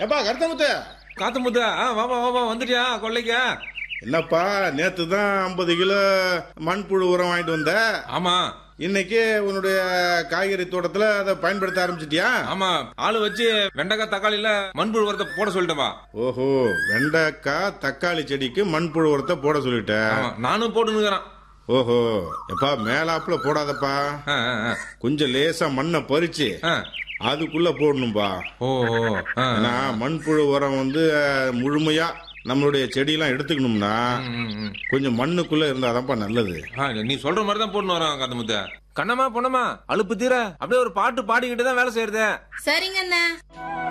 எப்பா கருத்தமுத்து காத்து முத்தா ஆ, வாமா வாமா வந்துட்டியா கொள்ளைக்கா என்னப்பா நேத்து தான் ஐம்பது கிலோ மண்புழு உரம் வாங்கிட்டு வந்த ஆமா இன்னைக்கு உன்னுடைய காய்கறி தோட்டத்துல அதை பயன்படுத்த ஆரம்பிச்சிட்டியா ஆமா ஆளு வச்சு வெண்டைக்காய் தக்காளில மண்புழு உரத்தை போட சொல்லிட்டேன்பா ஓஹோ வெண்டைக்காய் தக்காளி செடிக்கு மண்புழு உரத்தை போட சொல்லிட்ட ஆமா நானும் போட்டுனுக்குறேன் ஓஹோ எப்பா மேலாப்புல போடாதப்பா ஆ, ஆ, ஆ. கொஞ்சம் லேசா மண்ணை பறிச்சு ஆ. அதுக்குள்ள போடணும்பா ஓ ஓ, ஆ, ஆ. ஏன்னா மண்புழு உரம் வந்து அஹ், முழுமையா நம்மளுடைய செடியெல்லாம் எடுத்துக்கணும்னா ம், ம், ம். கொஞ்சம் மண்ணுக்குள்ள இருந்தாதான்ப்பா நல்லது ஆ, நீ சொல்ற மாதிரி தான் போட்டு வரோம் காத்து முத்த கண்ணம்மா பொண்ணம்மா அலுப்பு தீர அப்படியே ஒரு பாட்டு பாடிக்கிட்டு தான் வேலை செய்யறது சரிங்க அண்ணா